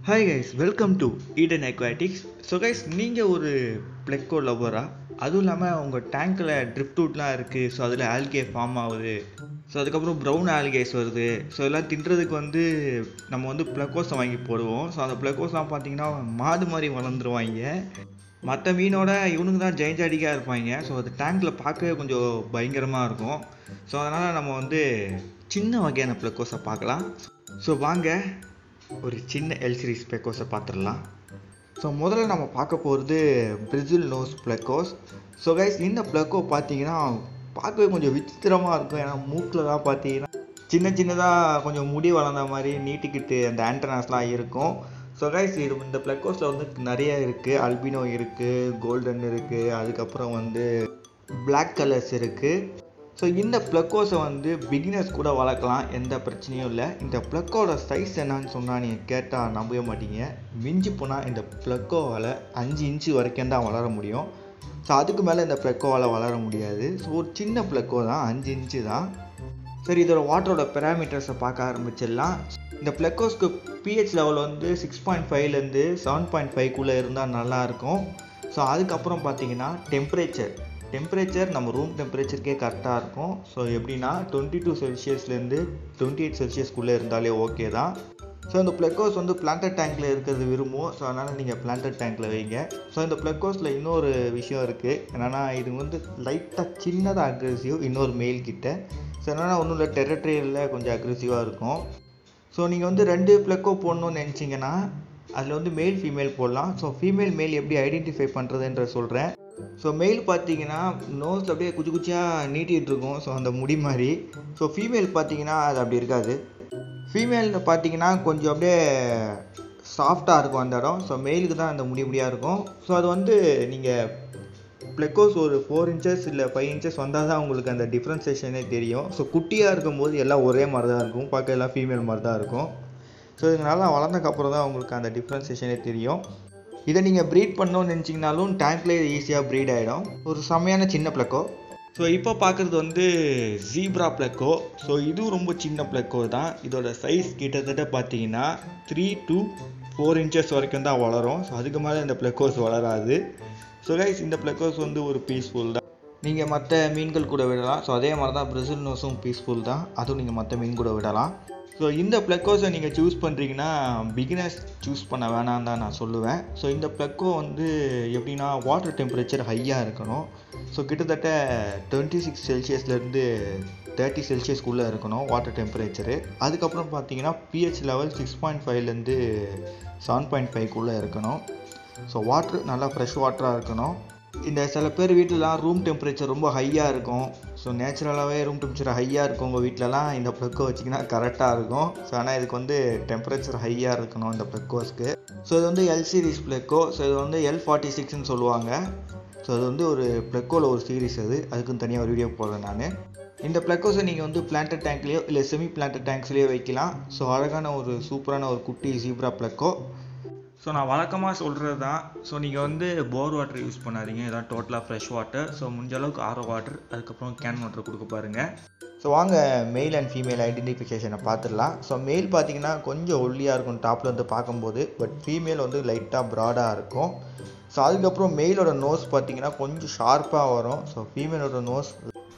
hi guys welcome to Eden Aquatics so guys நீங்கள் ஒரு பிளெக்கோ லவ்வரா அதுவும் இல்லாமல் உங்கள் டேங்க்கில் ட்ரிஃப்ட் ரூட்லாம் இருக்குது ஸோ அதில் ஆல்கே ஃபார்ம் ஆகுது ஸோ அதுக்கப்புறம் ப்ரௌன் ஆல்கேஸ் வருது ஸோ எல்லாம் தின்றதுக்கு வந்து நம்ம வந்து ப்ளக்கோஸை வாங்கி போடுவோம் ஸோ அந்த ப்ளக்கோஸ்லாம் பார்த்தீங்கன்னா மாடு மாதிரி வளர்ந்துருவாங்க மற்ற மீனோட இவனுக்கு தான் ஜெயஞ்சாடிக்காக இருப்பாங்க ஸோ அது டேங்க்கில் பார்க்கவே கொஞ்சம் பயங்கரமாக இருக்கும் ஸோ அதனால் நம்ம வந்து சின்ன வகையான ப்ளக்கோஸை பார்க்கலாம் ஸோ வாங்க ஒரு சின்ன எல் சீரிஸ் ப்ளக்கோஸை பார்த்துடலாம் ஸோ முதல்ல நம்ம பார்க்க போகிறது bristle nose plecos so guys இந்த ப்ளக்கோ பார்த்தீங்கன்னா பார்க்கவே கொஞ்சம் விசித்திரமாக இருக்கும் ஏன்னா மூக்கில் தான் பார்த்தீங்கன்னா சின்ன சின்னதாக கொஞ்சம் முடி வளர்ந்த மாதிரி நீட்டிக்கிட்டு அந்த ஆண்டனாஸ்லாம் இருக்கும் ஸோ கைஸ் இது இந்த ப்ளக்கோஸில் வந்து நிறைய இருக்குது அல்பினோ இருக்குது கோல்டன் இருக்குது அதுக்கப்புறம் வந்து Black கலர்ஸ் இருக்குது ஸோ இந்த ப்ளக்கோஸை வந்து பிகினர்ஸ் கூட வளர்க்கலாம் எந்த பிரச்சனையும் இல்லை இந்த ப்ளக்கோட சைஸ் என்னன்னு சொன்னால் நீங்கள் கேட்டால் நம்பவே மாட்டீங்க மிஞ்சி போனால் இந்த ப்ளக்கோவால் அஞ்சு இன்ச்சு வரைக்கும் தான் வளர முடியும் ஸோ அதுக்கு மேலே இந்த ப்ளக்கோவால் வளர முடியாது ஸோ ஒரு சின்ன ப்ளக்கோ தான் அஞ்சு இன்ச்சு தான் சரி இதோட வாட்டரோட பெராமீட்டர்ஸை பார்க்க ஆரம்பிச்சிடலாம் இந்த ப்ளக்கோஸ்க்கு பிஹெச் லெவல் வந்து சிக்ஸ் பாயிண்ட் ஃபைவ்லேருந்து செவன் பாயிண்ட் ஃபைவ்க்குள்ளே இருந்தால் நல்லாயிருக்கும் ஸோ அதுக்கப்புறம் பார்த்தீங்கன்னா டெம்பரேச்சர் டெம்பரேச்சர் நம்ம ரூம் டெம்பரேச்சருக்கே கரெக்டாக இருக்கும் ஸோ எப்படின்னா டுவெண்ட்டி டூ செல்சியஸ்லேருந்து டுவெண்ட்டி எயிட் செல்சியஸ்க்குள்ளே இருந்தாலே ஓகே தான் ஸோ இந்த ப்ளக்கோஸ் வந்து பிளான்டட் டேங்க்கில் இருக்கிறது விரும்பும் ஸோ அதனால் நீங்கள் பிளான்டட் டேங்க்கில் வைங்க ஸோ இந்த ப்ளக்கோஸில் இன்னொரு விஷயம் இருக்குது என்னென்னா இது வந்து லைட்டாக சின்னதாக அக்ரெசிவ் இன்னொரு மெயில் கிட்ட ஸோ என்னென்னா ஒன்றும் இல்லை டெரிட்டரியில் கொஞ்சம் அக்ரெசிவாக இருக்கும் ஸோ நீங்கள் வந்து ரெண்டு ப்ளக்கோ போடணும்னு நினச்சிங்கன்னா அதில் வந்து மேல் ஃபீமேல் போடலாம் ஸோ ஃபீமேல் மேல் எப்படி ஐடென்டிஃபை பண்ணுறதுன்ற சொல்கிறேன் ஸோ மெயில் பார்த்தீங்கன்னா நோஸ் அப்படியே குச்சி குச்சியாக நீட்டிகிட்டு இருக்கும் ஸோ அந்த முடி மாதிரி ஸோ ஃபீமேல் பார்த்தீங்கன்னா அது அப்படி இருக்காது ஃபீமேல் பார்த்தீங்கன்னா கொஞ்சம் அப்படியே சாஃப்டாக இருக்கும் அந்த இடம் ஸோ மெயிலுக்கு தான் அந்த முடி முடியாக இருக்கும் ஸோ அது வந்து நீங்கள் ப்ளெக்கோஸ் ஒரு ஃபோர் இன்ச்சஸ் இல்லை ஃபைவ் இன்ச்சஸ் வந்தால் தான் உங்களுக்கு அந்த டிஃப்ரென்சேஷனே தெரியும் ஸோ குட்டியாக இருக்கும்போது எல்லாம் ஒரே மாதிரி தான் இருக்கும் பார்க்க எல்லாம் ஃபீமேல் மாதிரி தான் இருக்கும் ஸோ இது நல்லா வளர்ந்தக்கப்புறம் தான் உங்களுக்கு அந்த டிஃப்ரென்சேஷனே தெரியும் இதை நீங்கள் ப்ரீட் பண்ணணும்னு நினச்சிங்கனாலும் டேங்க்லேயே ஈஸியாக ப்ரீட் ஆகிடும் ஒரு செம்மையான சின்ன ப்ளக்கோ ஸோ இப்போ பார்க்குறது வந்து ஜீப்ரா ப்ளக்கோ ஸோ இதுவும் ரொம்ப சின்ன ப்ளக்கோ தான் இதோட சைஸ் கிட்டத்தட்ட பார்த்தீங்கன்னா த்ரீ டு ஃபோர் இன்ச்சஸ் வரைக்கும் தான் வளரும் ஸோ அதுக்கு மேலே இந்த ப்ளக்கோஸ் வளராது ஸோ கைஸ் இந்த ப்ளக்கோஸ் வந்து ஒரு பீஸ்ஃபுல் தான் நீங்கள் மற்ற மீன்கள் கூட விடலாம் ஸோ அதே மாதிரி தான் பிரசில் நோஸும் பீஸ்ஃபுல் தான் அதுவும் நீங்கள் மற்ற மீன் கூட விடலாம் ஸோ இந்த ப்ளக்கோஸை நீங்கள் சூஸ் பண்ணுறீங்கன்னா பிகினர்ஸ் சூஸ் பண்ண வேணாம் தான் நான் சொல்லுவேன் ஸோ இந்த ப்ளக்கோ வந்து எப்படின்னா வாட்டர் டெம்பரேச்சர் ஹையாக இருக்கணும் ஸோ கிட்டத்தட்ட டுவெண்ட்டி சிக்ஸ் செல்சியஸ்லேருந்து தேர்ட்டி செல்சியஸ்க்குள்ளே இருக்கணும் வாட்டர் டெம்பரேச்சரு அதுக்கப்புறம் பார்த்தீங்கன்னா பிஹெச் லெவல் சிக்ஸ் பாயிண்ட் ஃபைவ்லேருந்து செவன் பாயிண்ட் ஃபைவ்க்குள்ளே இருக்கணும் ஸோ வாட்ரு நல்லா ஃப்ரெஷ் வாட்டராக இருக்கணும் இந்த சில பேர் வீட்டிலலாம் ரூம் டெம்பரேச்சர் ரொம்ப ஹையாக இருக்கும் ஸோ நேச்சுரலாகவே ரூம் டெம்பரேச்சர் ஹையாக இருக்கும் உங்கள் வீட்டிலலாம் இந்த ப்ளக்கோ வச்சிங்கன்னா கரெக்டாக இருக்கும் ஸோ ஆனால் இதுக்கு வந்து டெம்பரேச்சர் ஹையாக இருக்கணும் இந்த ப்ளக்கோஸ்க்கு ஸோ இது வந்து எல் சீரிஸ் ப்ளக்கோ ஸோ இது வந்து எல் ஃபார்ட்டி சிக்ஸ்னு சொல்லுவாங்க ஸோ அது வந்து ஒரு ப்ளக்கோவில் ஒரு சீரிஸ் அது அதுக்குன்னு தனியாக ஒரு வீடியோ போடுறேன் நான் இந்த ப்ளக்கோஸை நீங்கள் வந்து பிளான்டட் டேங்க்லேயோ இல்லை செமி பிளான்டட் டேங்க்ஸ்லேயோ வைக்கலாம் ஸோ அழகான ஒரு சூப்பரான ஒரு குட்டி ஜீப்ரா ப்ளக்கோ ஸோ நான் வழக்கமாக சொல்கிறது தான் ஸோ நீங்கள் வந்து போர் வாட்டர் யூஸ் பண்ணாதீங்க இதான் டோட்டலாக ஃப்ரெஷ் வாட்டர் ஸோ முடிஞ்ச அளவுக்கு ஆரோ வாட்டர் அதுக்கப்புறம் கேன் வாட்டர் கொடுக்க பாருங்கள் ஸோ வாங்க மெயில் அண்ட் ஃபீமேல் ஐடென்டிஃபிகேஷனை பார்த்துடலாம் ஸோ மெயில் பார்த்தீங்கன்னா கொஞ்சம் ஒல்லியாக இருக்கும் டாப்பில் வந்து பார்க்கும்போது பட் ஃபீமேல் வந்து லைட்டாக ப்ராடாக இருக்கும் ஸோ அதுக்கப்புறம் மெயிலோட நோஸ் பார்த்தீங்கன்னா கொஞ்சம் ஷார்ப்பாக வரும் ஸோ ஃபீமேலோட நோஸ்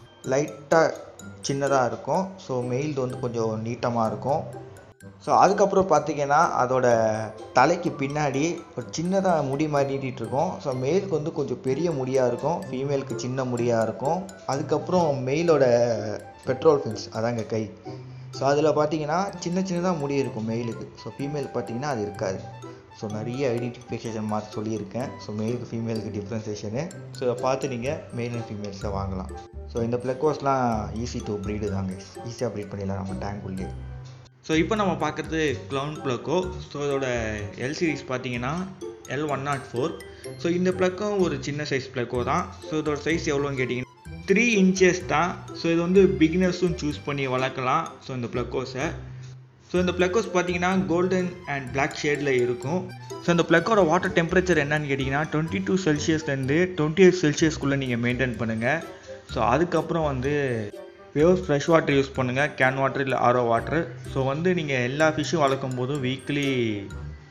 லைட்டாக சின்னதாக இருக்கும் ஸோ மெயில்து வந்து கொஞ்சம் நீட்டமாக இருக்கும் ஸோ அதுக்கப்புறம் பார்த்தீங்கன்னா அதோட தலைக்கு பின்னாடி ஒரு சின்னதாக முடி மாதிரி நீட்டிகிட்டு இருக்கும் ஸோ மெயிலுக்கு வந்து கொஞ்சம் பெரிய முடியாக இருக்கும் ஃபீமேலுக்கு சின்ன முடியாக இருக்கும் அதுக்கப்புறம் மெயிலோட பெட்ரோல் ஃபின்ஸ் அதாங்க கை ஸோ அதில் பார்த்தீங்கன்னா சின்ன சின்னதாக முடி இருக்கும் மெயிலுக்கு ஸோ ஃபீமேல் பார்த்தீங்கன்னா அது இருக்காது ஸோ நிறைய ஐடென்டிஃபிகேஷன் மார்க் சொல்லியிருக்கேன் ஸோ மெயிலுக்கு ஃபீமேலுக்கு டிஃப்ரென்சேஷனு ஸோ இதை பார்த்து நீங்கள் மெயில் அண்ட் ஃபீமேல்ஸை வாங்கலாம் ஸோ இந்த ப்ளக்கோஸ்லாம் ஈஸி டு ப்ரீடு தாங்க ஈஸியாக ப்ரீட் பண்ணிடலாம் நம்ம டேங்க் உள்ளே ஸோ இப்போ நம்ம பார்க்குறது க்ளவுன் ப்ளக்கோ ஸோ இதோட எல் சீரிஸ் பார்த்தீங்கன்னா L one naught four so இந்த ப்ளக்கும் ஒரு சின்ன சைஸ் ப்ளக்கோ தான் ஸோ இதோட சைஸ் எவ்வளோன்னு கேட்டிங்கன்னா த்ரீ இன்ச்சஸ் தான் ஸோ இது வந்து பிகினர்ஸும் சூஸ் பண்ணி வளர்க்கலாம் ஸோ இந்த ப்ளக்கோஸை ஸோ இந்த ப்ளக்கோஸ் பார்த்தீங்கன்னா கோல்டன் அண்ட் பிளாக் ஷேடில் இருக்கும் ஸோ இந்த ப்ளக்கோட வாட்டர் டெம்பரேச்சர் என்னன்னு கேட்டிங்கன்னா டுவெண்ட்டி டூ செல்சியஸ்லேருந்து டுவெண்ட்டி எயிட் செல்சியஸ்க்குள்ளே நீங்கள் மெயின்டைன் பண்ணுங்கள் ஸோ அதுக்கப்புறம் வந்து பியூர் ஃப்ரெஷ் வாட்டர் யூஸ் பண்ணுங்கள் கேன் வாட்டர் இல்லை ஆரோ வாட்டர் ஸோ வந்து நீங்கள் எல்லா ஃபிஷ்ஷும் வளர்க்கும் போதும் வீக்லி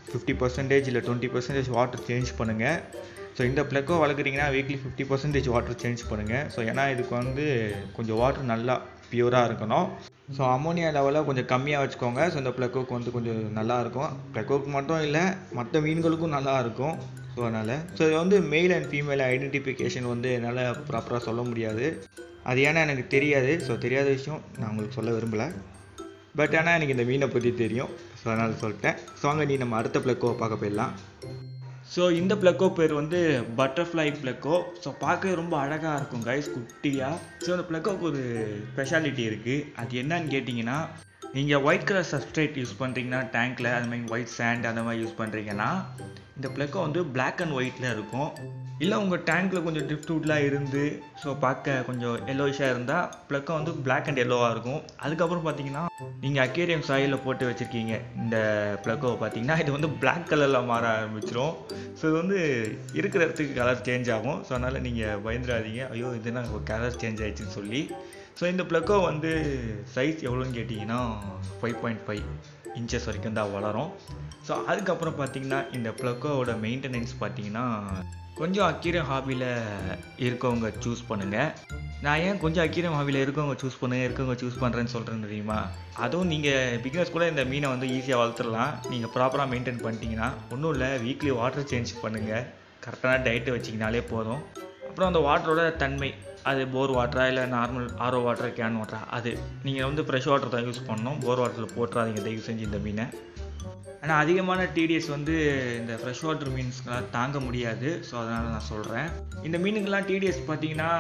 ஃபிஃப்டி பர்சன்டேஜ் இல்லை டுவெண்ட்டி பர்சன்டேஜ் வாட்டர் சேஞ்ச் பண்ணுங்கள் ஸோ இந்த ப்ளக்கோ வளர்க்குறீங்கன்னா weekly fifty percentage water change பண்ணுங்கள் ஸோ ஏன்னா இதுக்கு வந்து கொஞ்சம் வாட்டர் நல்லா பியூராக இருக்கணும் ஸோ அமோனியா லெவலை கொஞ்சம் கம்மியாக வச்சுக்கோங்க ஸோ இந்த ப்ளக்கோக்கு வந்து கொஞ்சம் நல்லா இருக்கும் ப்ளக்கோக்கு மட்டும் இல்லை மற்ற மீன்களுக்கும் நல்லா இருக்கும் ஸோ அதனால் ஸோ இது வந்து மெயில் அண்ட் ஃபீமேல் ஐடென்டிஃபிகேஷன் வந்து என்னால் ப்ராப்பராக சொல்ல முடியாது அது ஏன்னா எனக்கு தெரியாது ஸோ தெரியாத விஷயம் நான் உங்களுக்கு சொல்ல விரும்பலை பட் ஆனால் எனக்கு இந்த மீனை பற்றி தெரியும் ஸோ அதனால் சொல்லிட்டேன் ஸோ அங்கே நீ நம்ம அடுத்த ப்ளக்கோவை பார்க்க போயிடலாம் ஸோ இந்த ப்ளக்கோ பேர் வந்து பட்டர்ஃப்ளை ப்ளக்கோ ஸோ பார்க்க ரொம்ப அழகாக இருக்கும் கைஸ் குட்டியாக ஸோ இந்த ப்ளக்கோக்கு ஒரு ஸ்பெஷாலிட்டி இருக்குது அது என்னன்னு கேட்டிங்கன்னா நீங்கள் ஒயிட் கலர் சப்ஸ்ட்ரேட் யூஸ் பண்ணுறீங்கன்னா டேங்க்கில் அது மாதிரி ஒயிட் சேண்ட் அந்த மாதிரி யூஸ் பண்ணுறீங்கன்னா இந்த ப்ளக்கோ வந்து பிளாக் அண்ட் ஒயிட்டில் இருக்கும் இல்லை உங்கள் டேங்க்கில் கொஞ்சம் ட்ரிஃப்ட் வுட்லாம் இருந்து ஸோ பார்க்க கொஞ்சம் எல்லோயிஷாக இருந்தால் ப்ளக்கோ வந்து பிளாக் அண்ட் எல்லோவாக இருக்கும் அதுக்கப்புறம் பார்த்தீங்கன்னா நீங்கள் அக்கேரியம் சாயில் போட்டு வச்சுருக்கீங்க இந்த ப்ளக்கோவை பார்த்தீங்கன்னா இது வந்து பிளாக் கலரில் மாற ஆரம்பிச்சிரும் ஸோ இது வந்து இருக்கிற இடத்துக்கு கலர் சேஞ்ச் ஆகும் ஸோ அதனால் நீங்கள் பயந்துடாதீங்க ஐயோ இது என்ன கலர் சேஞ்ச் ஆயிடுச்சுன்னு சொல்லி ஸோ இந்த ப்ளக்கோ வந்து சைஸ் எவ்வளோன்னு கேட்டிங்கன்னா ஃபைவ் பாயிண்ட் ஃபைவ் இன்ச்சஸ் வரைக்கும் தான் வளரும் ஸோ அதுக்கப்புறம் பார்த்தீங்கன்னா இந்த ப்ளக்கோவோட மெயின்டெனன்ஸ் பார்த்தீங்கன்னா கொஞ்சம் அக்கீரம் ஹாபியில் இருக்கவங்க சூஸ் பண்ணுங்கள் நான் ஏன் கொஞ்சம் அக்கீரம் ஹாபியில் இருக்கவங்க சூஸ் பண்ணுங்க இருக்கவங்க சூஸ் பண்ணுறேன்னு சொல்கிறேன்னு தெரியுமா அதுவும் நீங்கள் பிகினர்ஸ் கூட இந்த மீனை வந்து ஈஸியாக வளர்த்துடலாம் நீங்கள் ப்ராப்பராக மெயின்டைன் பண்ணிட்டீங்கன்னா ஒன்றும் இல்லை வீக்லி வாட்டர் சேஞ்ச் பண்ணுங்கள் கரெக்டான டயட்டு வச்சிங்கனாலே போதும் அப்புறம் அந்த வாட்டரோட தன்மை அது போர் வாட்டரா இல்லை நார்மல் ஆரோ வாட்டரா கேன் வாட்டரா அது நீங்கள் வந்து ஃப்ரெஷ் வாட்டர் தான் யூஸ் பண்ணணும் போர் வாட்டரில் போட்டுறாதீங்க தயவு செஞ்சு இந்த மீனை ஆனால் அதிகமான டிடிஎஸ் வந்து இந்த ஃப்ரெஷ் வாட்டர் மீன்ஸ்க்கெலாம் தாங்க முடியாது ஸோ அதனால் நான் சொல்கிறேன் இந்த மீனுக்கெல்லாம் டிடிஎஸ் பார்த்தீங்கன்னா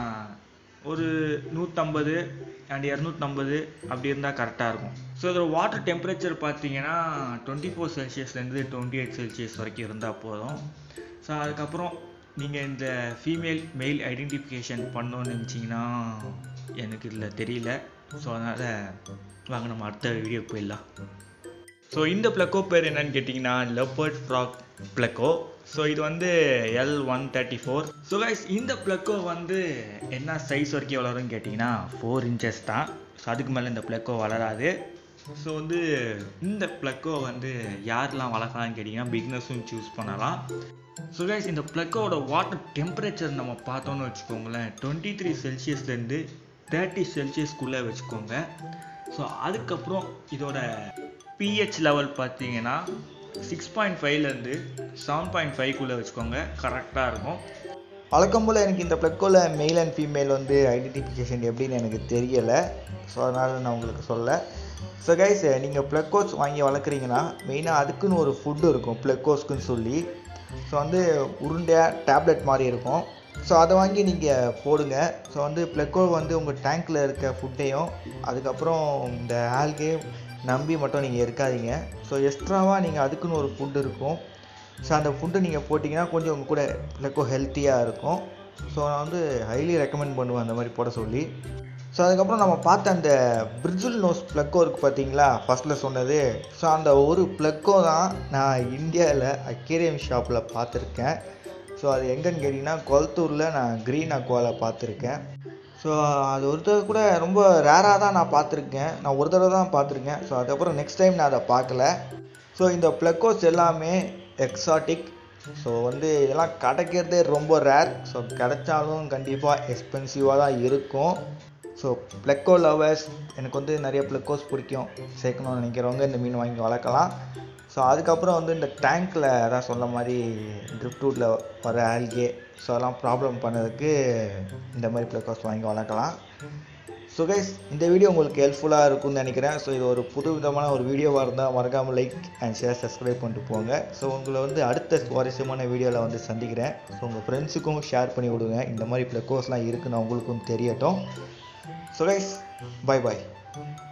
ஒரு நூற்றம்பது அண்ட் இரநூத்தம்பது அப்படி இருந்தால் கரெக்டாக இருக்கும் ஸோ இதோட வாட்டர் டெம்பரேச்சர் பார்த்தீங்கன்னா டுவெண்ட்டி ஃபோர் செல்சியஸ்லேருந்து டுவெண்ட்டி எயிட் செல்சியஸ் வரைக்கும் இருந்தால் போதும் ஸோ அதுக்கப்புறம் நீங்கள் இந்த ஃபீமேல் மெயில் ஐடென்டிஃபிகேஷன் பண்ணணும்னு நினச்சிங்கன்னா எனக்கு இதில் தெரியல ஸோ அதனால் வாங்க நம்ம அடுத்த வீடியோ போயிடலாம் ஸோ இந்த ப்ளக்கோ பேர் என்னன்னு கேட்டிங்கன்னா லெப்பர்ட் ஃப்ராக் ப்ளக்கோ ஸோ இது வந்து L one thirty four so guys இந்த ப்ளக்கோ வந்து என்ன சைஸ் வரைக்கும் வளரும்னு கேட்டிங்கன்னா ஃபோர் இன்ச்சஸ் தான் ஸோ அதுக்கு மேலே இந்த ப்ளக்கோ வளராது ஸோ வந்து இந்த ப்ளக்கோ வந்து யாரெல்லாம் வளர்க்கலாம்னு கேட்டிங்கன்னா பிக்னஸும் சூஸ் பண்ணலாம் ஸோ கைஸ் இந்த ப்ளக்கோட வாட்டர் டெம்பரேச்சர் நம்ம பார்த்தோம்னு வச்சுக்கோங்களேன் டுவெண்ட்டி த்ரீ செல்சியஸ்லேருந்து தேர்ட்டி செல்சியஸ்க்குள்ளே வச்சுக்கோங்க ஸோ அதுக்கப்புறம் இதோட பிஹெச் லெவல் பார்த்தீங்கன்னா சிக்ஸ் பாயிண்ட் ஃபைவ்லேருந்து செவன் பாயிண்ட் ஃபைவ்க்குள்ளே வச்சுக்கோங்க கரெக்டாக இருக்கும் வழக்கம் போல் எனக்கு இந்த ப்ளக்கோவில் மெயில் அண்ட் ஃபீமேல் வந்து ஐடென்டிஃபிகேஷன் எப்படின்னு எனக்கு தெரியலை ஸோ அதனால் நான் உங்களுக்கு சொல்ல ஸோ கைஸ் நீங்கள் ப்ளக்கோஸ் வாங்கி வளர்க்குறீங்கன்னா மெயினாக அதுக்குன்னு ஒரு ஃபுட்டு இருக்கும் ப்ளக்கோஸ்க்குன்னு சொல்லி ஸோ வந்து உருண்டையாக டேப்லெட் மாதிரி இருக்கும் ஸோ அதை வாங்கி நீங்கள் போடுங்க ஸோ வந்து ப்ளக்கோ வந்து உங்கள் டேங்க்கில் இருக்க ஃபுட்டையும் அதுக்கப்புறம் இந்த ஆல்கே நம்பி மட்டும் நீங்கள் இருக்காதீங்க ஸோ எக்ஸ்ட்ராவாக நீங்கள் அதுக்குன்னு ஒரு ஃபுட் இருக்கும் ஸோ அந்த ஃபுட்டு நீங்கள் போட்டிங்கன்னா கொஞ்சம் உங்கள் கூட ப்ளக்கோ ஹெல்த்தியாக இருக்கும் ஸோ நான் வந்து ஹைலி ரெக்கமெண்ட் பண்ணுவேன் அந்த மாதிரி போட சொல்லி ஸோ அதுக்கப்புறம் நம்ம பார்த்த அந்த பிரிஜில் நோஸ் ப்ளக்கோ இருக்குது பார்த்தீங்களா ஃபஸ்ட்டில் சொன்னது ஸோ அந்த ஒரு ப்ளக்கோ தான் நான் இந்தியாவில் அக்வேரியம் ஷாப்பில் பார்த்துருக்கேன் ஸோ அது எங்கன்னு கேட்டிங்கன்னா கொளத்தூரில் நான் க்ரீன் அக்வாவில் பார்த்துருக்கேன் ஸோ அது ஒரு தடவை கூட ரொம்ப ரேராக தான் நான் பார்த்துருக்கேன் நான் ஒரு தடவை தான் பார்த்துருக்கேன் ஸோ அதுக்கப்புறம் நெக்ஸ்ட் டைம் நான் அதை பார்க்கல ஸோ இந்த ப்ளக்கோஸ் எல்லாமே எக்ஸாட்டிக் ஸோ வந்து இதெல்லாம் கிடைக்கிறதே ரொம்ப ரேர் ஸோ கிடைச்சாலும் கண்டிப்பாக எக்ஸ்பென்சிவாக தான் இருக்கும் ஸோ ப்ளக்கோ லவர்ஸ் எனக்கு வந்து நிறைய ப்ளக்கோஸ் பிடிக்கும் சேர்க்கணும்னு நினைக்கிறவங்க இந்த மீன் வாங்கி வளர்க்கலாம் ஸோ அதுக்கப்புறம் வந்து இந்த டேங்க்கில் அதான் சொன்ன மாதிரி ட்ரிப்டூட்டில் வர ஆல்கே ஸோ அதெல்லாம் ப்ராப்ளம் பண்ணதுக்கு இந்த மாதிரி ப்ளக்கோஸ் வாங்கி வளர்க்கலாம் ஸோ கைஸ் இந்த வீடியோ உங்களுக்கு ஹெல்ப்ஃபுல்லாக இருக்கும்னு நினைக்கிறேன் ஸோ இது ஒரு புது விதமான ஒரு வீடியோவாக இருந்தால் மறக்காமல் லைக் அண்ட் ஷேர் சப்ஸ்கிரைப் பண்ணிட்டு போங்க ஸோ உங்களை வந்து அடுத்த சுவாரஸ்யமான வீடியோவில் வந்து சந்திக்கிறேன் ஸோ உங்கள் ஃப்ரெண்ட்ஸுக்கும் ஷேர் பண்ணி விடுங்க இந்த மாதிரி ப்ளக்கோஸ்லாம் இருக்குன்னு அவங்களுக்கும் தெரியட்டும் ஸோ கைஸ் பை பாய்